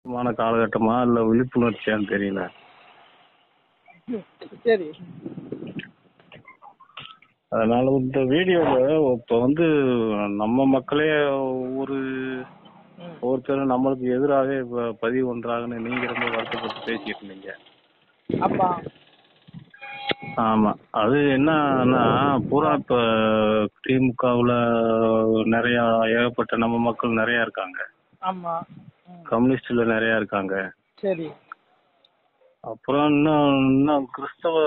மான காலகட்டமா இல்ல விழிப்புணர்ச்சியான்னு தெரியல சரி அதனால இந்த வீடியோல இப்ப வந்து நம்ம மக்களே ஒரு ம். ஒருத்தர் நம்மளுக்கு எதிராக இப்ப பதிவு ஒன்றாகன்னு நீங்க ரொம்ப வருத்தப்பட்டு பேசிட்டு இருந்தீங்க ஆமா ஆமா அது என்னன்னா பூரா இப்ப திமுகவுல நிறைய ஏகப்பட்ட நம்ம மக்கள் நிறைய இருக்காங்க ஆமா ம். கம்யூனிஸ்ட்ல நிறைய இருக்காங்க சரி அப்புறம் இன்னும் இன்னும் கிறிஸ்தவ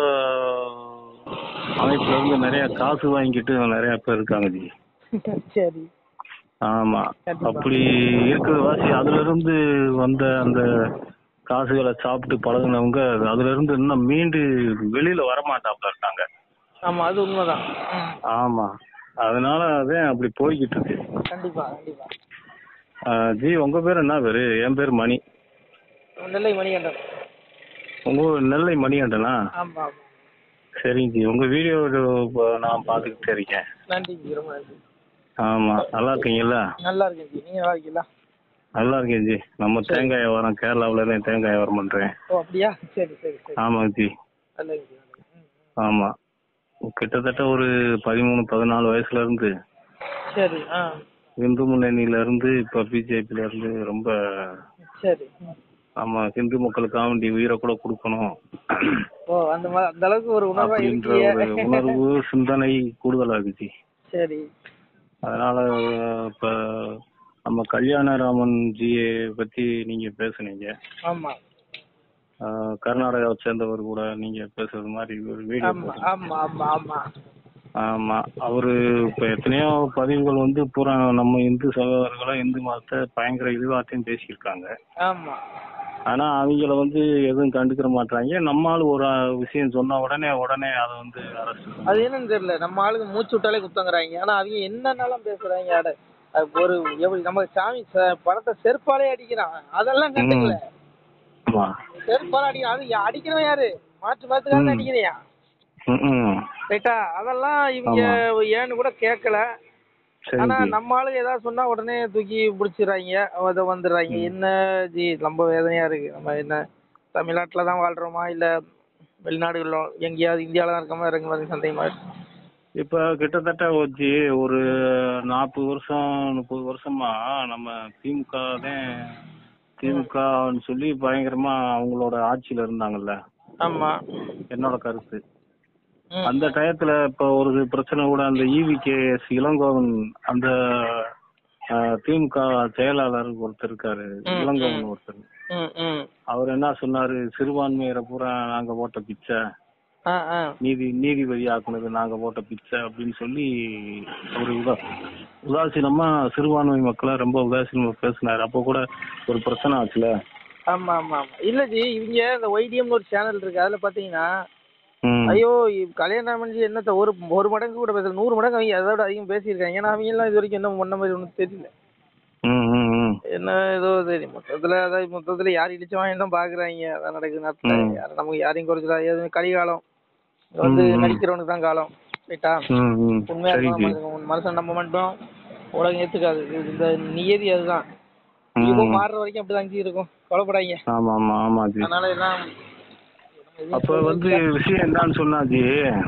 அமைப்புல இருந்து நிறைய காசு வாங்கிட்டு நிறைய பேர் இருக்காங்க ஜி சரி ஆமா கண்டிப்பா. அப்படி இருக்கிற வாசி அதுல இருந்து வந்த அந்த காசுகளை சாப்பிட்டு பழகுனவங்க அதுல இருந்து இன்னும் மீண்டு வெளியில வரமாட்டாப்ல இருக்காங்க ஆமா அது உண்மைதான் ம். ஆமா அதனால அதான் அப்படி போய்கிட்டு இருக்கு கண்டிப்பா கண்டிப்பா ஆஹ் ஜி உங்க பேர் என்ன பேரு என் பேர் மணி நெல்லை மணிகண்டன் உங்க ஊர் நெல்லை மணிகண்டனா ஆமா ஆமா சரிங்க ஜி உங்க வீடியோ நான் பாத்துக்கிட்டே இருக்கேன் நன்றி ஜி ரொம்ப நன்றி ஆமா நல்லா இருக்கீங்களா நல்லா இருக்கேன் ஜி நீங்க நல்லா இருக்கீங்களா நல்லா இருக்கேன் ஜி நம்ம தேங்காய் வியாபாரம் கேரளாவுல இருந்து தேங்காய் வியாபாரம் பண்றேன் ஓ அப்படியா சரி சரி சரி ஆமாங்க ஜி நல்லது ஜி நல்லது. ம், ம். ஆமா கிட்டத்தட்ட ஒரு பதிமூணு பதினாலு வயசுல இருந்து சரி ஆ இந்து முன்னணியில இருந்து இப்ப பிஜேபில இருந்து ரொம்ப சரி ம். ஆமா இந்து மக்களுக்காக வேண்டி உயிரை கூட கொடுக்கணும் ஓ அந்த மாதிரி அந்த அளவுக்கு ஒரு உணர்வா அப்படின்ற இருக்கீங்க ஒரு உணர்வு சிந்தனை கூடுதலாகுச்சு சரி அதனால இப்ப நம்ம கல்யாணராமன் ஜியை பத்தி நீங்க பேசுனீங்க ஆமா ஆஹ் கர்நாடகாவை சேர்ந்தவர் கூட நீங்க பேசுறது மாதிரி ஒரு வீடியோ ஆமா ஆமா ஆமா ஆமா ஆமா அவரு இப்ப எத்தனையோ பதிவுகள் வந்து பூரா நம்ம இந்து சகோதரர்களும் இந்து மதத்தை பயங்கர இதுவாத்தையும் பேசியிருக்காங்க ஆமா ஆனா அவங்கள வந்து எதுவும் கண்டுக்கிற மாட்டாங்க நம்மால் ஒரு விஷயம் சொன்ன உடனே உடனே அதை வந்து அரசு அது என்னன்னு தெரியல நம்ம ஆளுங்க மூச்சு விட்டாலே குத்தங்கிறாங்க ஆனா அவங்க என்னன்னாலும் பேசுறாங்க அட அது ஒரு எப்படி நம்ம சாமி ச- படத்தை செருப்பாலே அடிக்கிறான் அதெல்லாம் கண்டுக்கல ஆமா செருப்பாலே அடிக்கிறான் அது யா- அடிக்கிறவன் யாரு மாற்று மாத்துக்காரன் ம். அடிக்கிறியா ம், ம். ரைட்டா அதெல்லாம் இவங்க ஏன்னு கூட கேட்கல சரி ஆனா ஜி. நம்ம ஆளுங்க ஏதாவது சொன்னா உடனே தூக்கி பிடிச்சிடுறாங்க அதை வந்துடுறாங்க என்ன ஜி ரொம்ப வேதனையா இருக்கு நம்ம என்ன தமிழ்நாட்டுல தான் வாழ்றோமா இல்ல வெளிநாடுகளோ எங்கேயாவது இந்தியாவில தான் இருக்கோமா இறங்க மாதிரி சந்தேகமா இருக்கு இப்ப கிட்டத்தட்ட வச்சு ஒரு நாற்பது வருஷம் முப்பது வருஷமா நம்ம திமுக தான் திமுகன்னு சொல்லி பயங்கரமா அவங்களோட ஆட்சியில இருந்தாங்கல்ல ஆமா என்னோட கருத்து ம். அந்த டயத்துல இப்ப ஒரு பிரச்சனை கூட அந்த இவி கே எஸ் இளங்கோவன் அந்த ஆஹ், திமுக செயலாளர் ஒருத்தர் இருக்காரு ம், இளங்கோவன் ஒருத்தர் ம் ம் அவர் என்ன சொன்னாரு சிறுபான்மையரை பூரா நாங்க போட்ட பிச்சை ஆ ஆ நீதி நீதிபதி ஆக்குனது நாங்க போட்ட பிச்சை அப்படின்னு சொல்லி ஒரு உதா உதாசீனமா சிறுபான்மை மக்களை ரொம்ப உதாசீனமா பேசினாரு அப்போ கூட ஒரு பிரச்சனை ஆச்சுல ஆமா ஆமா ஆமா இல்ல ஜி இவங்க இந்த ஒய்டிஎம்னு ஒரு சேனல் இருக்கு அதுல பாத்தீங்கன்னா ம். ஐயோ இவ் கல்யாணம் ஜி என்னத்த ஒரு ஒரு மடங்கு கூட பேசல நூறு மடங்கு அவங்க அதோட அதிகம் பேசியிருக்காங்க ஏன்னா அவங்க எல்லாம் இது வரைக்கும் என்ன பண்ண மாதிரி ஒன்றும் தெரியல ம், ம், ம். என்ன ஏதோ தெரியும் மொத்தத்துல அதாவது மொத்தத்துல யார் இடிச்சவன் தான் பாக்குறாங்க அதான் நடக்குது நேரத்துல ம். யாரும் நமக்கு யாரையும் குறைச்சல எதுவும் கலிகாலம் இங்க வந்து ம், ம். நடிக்கிறவனுக்கு தான் காலம் ரைட்டா ம், ம். உண்மையா சரி இருக்கணும் ஜி. மனுஷன் மனுஷன் நம்ம மட்டும் உலகம் ஏத்துக்காது இது இந்த நியதி அதுதான் ம். இப்போ மாறுற வரைக்கும் அப்படிதான் ஜி இருக்கும் கவலைப்படாதீங்க ஆமா ஆமா ஆமா ஜி அதனால எல்லாம் எதுவும் அப்ப சொல்ல வந்து முடியல. விஷயம் என்னன்னு சொன்னா ஜி ம்,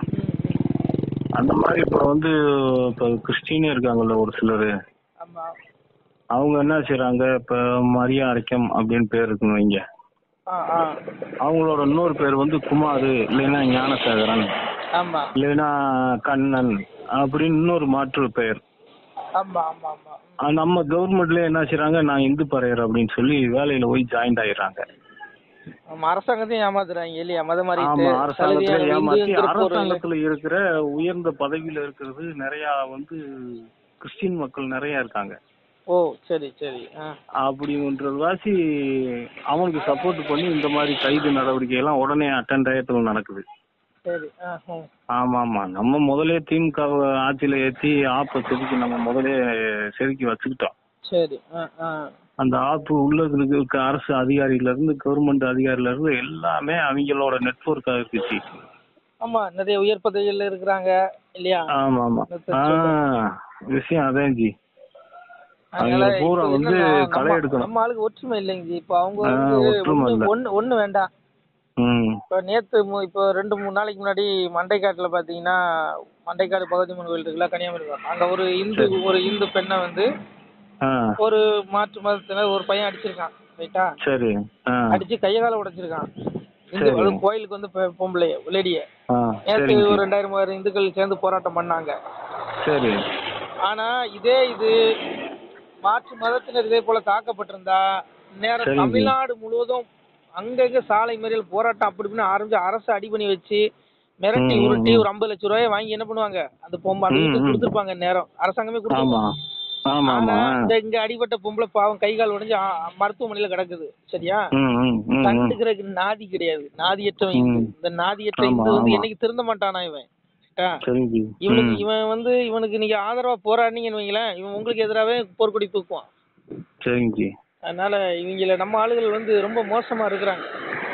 ம். அந்த மாதிரி இப்ப வந்து இப்ப கிறிஸ்டினே இருக்காங்கல்ல ஒரு சிலரு ஆமா அவங்க என்ன செய்றாங்க இப்ப மரியா அரைக்கம் அப்படின்னு பேர் இருக்குன்னு வைங்க ஆ ஆ அவங்களோட இன்னொரு பேர் வந்து குமார் இல்லைன்னா ஞானசேகரன் ஆமா இல்லைன்னா கண்ணன் அப்படின்னு இன்னொரு மாற்று பெயர் ஆமா ஆமா ஆமா ஆஹ் நம்ம கவர்மெண்ட்ல என்ன செய்றாங்க நான் இந்து பறையர் அப்படின்னு சொல்லி வேலையில போய் ஜாயின்ட் ஆயிடுறாங்க ஆமா அரசாங்கத்தையும் ஏமாத்துறாங்க இல்லையா மத மாதிரி ஆமா அரசாங்கத்துல ஏமாத்தி ஒரு அரசாங்கத்துல இருக்கிற உயர்ந்த பதவியில இருக்கிறது நிறைய வந்து கிறிஸ்டின் மக்கள் நிறைய இருக்காங்க ஓ சரி சரி ஆ அப்படின்றது வாசி அவனுக்கு சப்போர்ட் பண்ணி இந்த மாதிரி கைது நடவடிக்கை எல்லாம் உடனே அட்டன் டயத்துல நடக்குது சரி ஆ ம் ஆமா ஆமா நம்ம முதலே திமுக ஆட்சியில ஏத்தி ஆப்பை செதுக்கி நம்ம முதலே செதுக்கி வச்சுக்கிட்டோம் சரி ஆ ஆ அந்த ஆப்பு உள்ள இருக்க அரசு அதிகாரியில இருந்து கவர்மெண்ட் அதிகாரில இருந்து எல்லாமே அவங்களோட நெட்வொர்க்கா இருந்துச்சு ஆமா நிறைய உயர் பதவிகள்ல இருக்கிறாங்க இல்லையா ஆமா ஆமா ஆ விஷயம் அதான் ஜி அதனால அவங்க பூரா இப்ப வந்து என்னன்னா, களை நம்ம- எடுக்கணும். நம்ம ஆளுக்கு ஒற்றுமை இல்லைங்க ஜி இப்போ அவங்க ஆ, வந்து ஒற்றுமை ஒண்ணு இல்ல. ஒண்ணு ஒண்ணு வேண்டாம் ம் இப்போ நேத்து மு- இப்போ ரெண்டு மூணு நாளைக்கு முன்னாடி மண்டைக்காட்டுல பாத்தீங்கன்னா மண்டைக்காடு பகவதி அம்மன் கோயில் இருக்குல்ல கன்னியாகுமரி பக்கம். அங்க ஒரு இந்து ஒரு இந்து பெண்ணை வந்து ஆ ஒரு மாற்று மதத்தினர் ஒரு பையன் அடிச்சிருக்கான் ரைட்டா சரி ஆ அடிச்சு கைய கால உடைச்சிருக்கான் இந்து சரி. அது கோயிலுக்கு வந்து பெ- பொம்பளைய லேடிய ஆ நேத்து சரிங்க ஒரு ரெண்டாயிரம் மூவாயிரம் இந்துக்கள் சேர்ந்து போராட்டம் பண்ணாங்க சரி ஆனா இதே இது மாற்று மதத்தினர் இதே போல தாக்கப்பட்டிருந்தா நேரம் சரிங்க. தமிழ்நாடு முழுவதும் அங்கங்க சாலை மறியல் போராட்டம் அப்படி இப்படின்னு ஆரம்பிச்சு அரசு அடி பண்ணி வச்சு மிரட்டி ம், உருட்டி ம். ஒரு ஐம்பது லட்சம் ரூபாய் வாங்கி என்ன பண்ணுவாங்க அந்த பொம்பை அந்த ம், வீட்டுக்கு ம். கொடுத்துருப்பாங்க நேரம் அரசாங்கமே ஆமா கொடுத்துருப்பாங்க ஆமா ஆனா ஆமா இந்த இங்க அடிபட்ட பொம்பளை பாவம் கை கால் உடைஞ்சு ஆ- மருத்துவமனையில கிடக்குது சரியா ம் ம் ம் ம் கண்டுக்கிறதுக்கு நாதி கிடையாது நாதியற்றவன் ம். இந்து இந்த நாதியற்ற ஆமா, இந்து வந்து ஆமா. என்னைக்கு திருந்த மாட்டானா இவன் ரைட்டா? சரிங்க ஜி. இவனுக்கு ம். இவன் வந்து இவனுக்கு நீங்க ஆதரவா போராடினீங்கன்னு வைங்களேன் இவன் உங்களுக்கு எதிராகவே போர்க்கொடி தூக்குவான் சரிங்க ஜி அதனால இவங்கள நம்ம ஆளுகள் வந்து ரொம்ப மோசமா இருக்கிறாங்க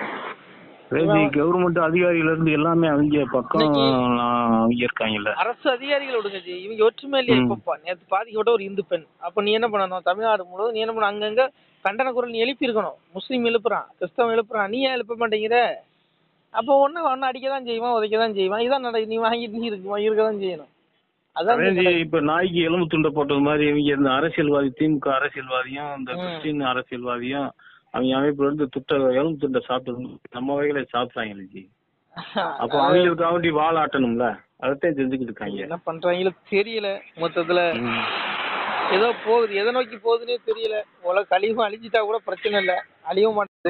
ரேஜி கவர்மெண்ட் அதிகாரியில இருந்து எல்லாமே அவங்க பக்கம் இன்னைக்கு- அவங்க இருக்காங்கல்ல அரசு அதிகாரிகள் விடுங்க ஜி இவங்க ஒற்றுமை இல்லையா ம். இப்பப்பா நேற்று பாதிக்கப்பட்ட ஒரு இந்து பெண் அப்ப நீ என்ன பண்ணணும் தமிழ்நாடு முழுவதும் நீ என்ன பண்ண அங்கங்க கண்டன குரல் நீ எழுப்பி இருக்கணும் முஸ்லீம் எழுப்புறான் கிறிஸ்தவன் எழுப்புறான் நீ ஏன் எழுப்ப மாட்டேங்கிற அப்போ ஒண்ணு ஒன்னு அடிக்க தான் செய்வான் உதைக்க தான் செய்வான் இதான் நட நீ வாங்கிட்டு நீ இருக்கு இருக்க தான் செய்யணும் அதான் அதே ஜி, இப்ப நாய்க்கு எலும்பு துண்டை போட்டது மாதிரி இவங்க இந்த அரசியல்வாதி திமுக அரசியல்வாதியும் இந்த ம். கிறிஸ்டின் அரசியல்வாதியும் அவங்க அமைப்புல இருந்து துட்ட எலும்பு துண்டை சாப்பிட்டு நம்ம வகையில சாப்பிட்டாங்க ஜி அப்போ அவங்களுக்கு வேண்டி வாழ ஆட்டணும்ல அதைத்தான் செஞ்சுக்கிட்டு இருக்காங்க என்ன பண்றாங்களோ தெரியல மொத்தத்துல ம். ஏதோ போகுது எதை நோக்கி போகுதுன்னே தெரியல உலக கழிவும் அழிஞ்சிட்டா கூட பிரச்சனை இல்ல அழியவும் மாட்டேது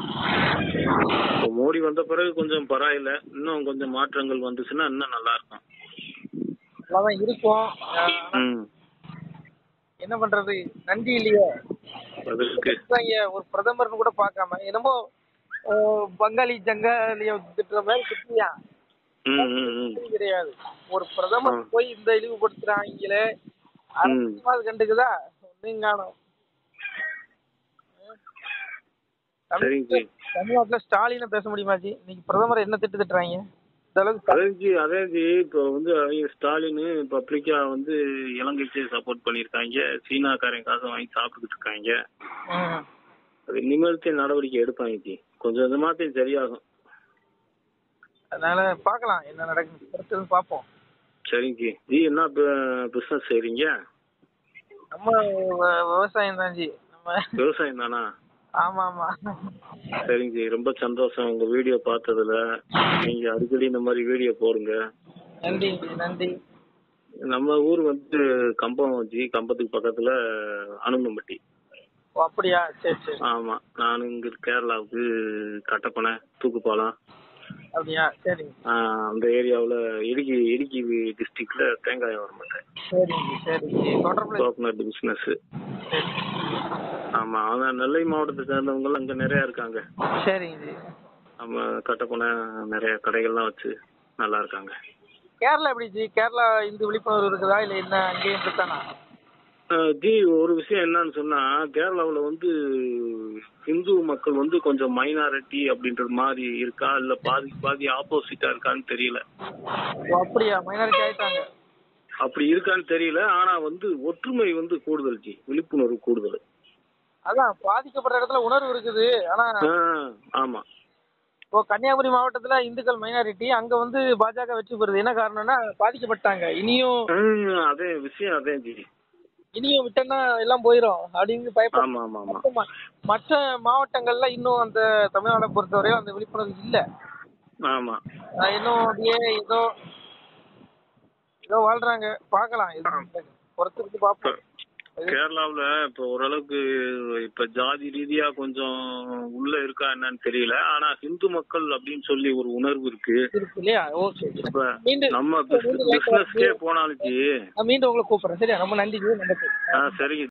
இப்போ மோடி வந்த பிறகு கொஞ்சம் பரவாயில்ல இன்னும் கொஞ்சம் மாற்றங்கள் வந்துச்சுன்னா இன்னும் நல்லா இருக்கும் நல்லாதான் இருக்கும் ஆஹ் ம். என்ன பண்றது நன்றி இல்லையே அதுக்கு திட்டுறாங்க, ஒரு பிரதமர்னு கூட பார்க்காம என்னமோ ஆஹ் பங்காளி ஜங்காளிய திட்டுற மாதிரி திட்டியா ம், ம், ம். கிடையாது ஒரு பிரதமர் ஆ. போய் இந்த இழிவுபடுத்துறாங்களே அரசாங்கமா அது கண்டுக்குதா ஒன்னும் காணும் சரிங்க ஜி. தமிழ்நாட்டுல ஸ்டாலினை பேச முடியுமா ஜி இன்னைக்கு பிரதமர் என்ன திட்டு திட்டுறாங்க இந்த அளவுக்கு அதே ஜி அதே ஜி இப்போ வந்து அவங்க ஸ்டாலின் பப்ளிக்கா வந்து இலங்கைக்கு சப்போர்ட் பண்ணியிருக்காங்க சீனாக்காரன் காசை வாங்கி சாப்பிட்டுக்கிட்டு இருக்காங்க ம். அது இனிமேல்த்தையும் நடவடிக்கை எடுப்பாங்க ஜி கொஞ்சம் கொஞ்சமாத்தையும் சரியாகும் அதனால பார்க்கலாம் என்ன நடக்குது பொறுத்து பார்ப்போம் சரிங்க ஜி ஜி என்ன பிசினஸ் செய்றீங்க நம்ம வ- விவசாயம் தான் ஜி நம்ம விவசாயம் தானா ஆமா ஆமா சரிங்க ஜி ரொம்ப சந்தோஷம் உங்க வீடியோ பார்த்ததுல நீங்க அடிக்கடி இந்த மாதிரி வீடியோ போடுங்க நன்றி ஜி நன்றி நம்ம ஊர் வந்து கம்பம் ஜி கம்பத்துக்கு பக்கத்துல அனுமம்பட்டி ஓ அப்படியா சரி சரி ஆமா நான் இங்க கேரளாவுக்கு கட்டப்பனை தூக்குப்பாலம் அப்படியா சரிங்க ஆஹ் அந்த ஏரியாவுல இடுக்கி இடுக்கி டிஸ்ட்ரிக்ட்ல தேங்காய் வர மாட்டேன் சரிங்க ஜி சரிங்க ஜி தொடர்புல கோகனட் பிசினஸ் சரி. ஆமா அதான் நெல்லை மாவட்டத்தை சேர்ந்தவங்க எல்லாம் அங்க நிறைய இருக்காங்க சரிங்க ஜி நம்ம கட்டப்பனை நிறைய கடைகள்லாம் வச்சு நல்லா இருக்காங்க கேரளா எப்படி ஜி கேரளா இந்து விழிப்புணர்வு இருக்குதா இல்ல என்ன அங்கேயும் இப்படித்தானா ஆஹ் ஜி ஒரு விஷயம் என்னன்னு சொன்னா கேரளாவுல வந்து இந்து மக்கள் வந்து கொஞ்சம் மைனாரிட்டி அப்படின்றது மாதிரி இருக்கா இல்ல பாதி பாதி ஆப்போசிட்டா இருக்கான்னு தெரியல ஓ அப்படியா மைனாரிட்டி ஆயிட்டாங்க அப்படி இருக்கான்னு தெரியல ஆனா வந்து ஒற்றுமை வந்து கூடுதல் ஜி விழிப்புணர்வு கூடுதல் அதான் பாதிக்கப்படுற இடத்துல உணர்வு இருக்குது ஆனா ஆஹ் ஆமா இப்போ கன்னியாகுமரி மாவட்டத்துல இந்துக்கள் மைனாரிட்டி அங்க வந்து பாஜக வெற்றி பெறுது என்ன காரணம்னா பாதிக்கப்பட்டாங்க இனியும் ஹம், அதே விஷயம் அதே ஜி இனியும் விட்டோம்னா எல்லாம் போயிடும் அப்படின்னு பயப்பட ஆமா ஆமா ஆமா மத்த மா- மற்ற மாவட்டங்கள்ல இன்னும் அந்த தமிழ்நாடை பொறுத்தவரையும் அந்த விழிப்புணர்வு இல்ல ஆமா ஆஹ் இன்னும் அப்படியே ஏதோ ஏதோ வாழ்றாங்க பார்க்கலாம் இது பொறுத்திருந்து பார்ப்போம் கேரளாவுல இப்ப ஓரளவுக்கு இப்ப ஜாதி ரீதியா கொஞ்சம் உள்ள இருக்கா என்னன்னு தெரியல ஆனா ஹிந்து மக்கள் அப்படின்னு சொல்லி ஒரு உணர்வு இருக்கு இருக்கு இல்லையா ஓகே இப்ப மீண்டும் நம்ம மீண்டும் லைஃப் பிசினஸ்க்கே போனாலும் ஜி நான் மீண்டும் உங்களை கூப்பிடுறேன் சரியா ரொம்ப நன்றி ஜி, நன்றி ஆ, சரிங்க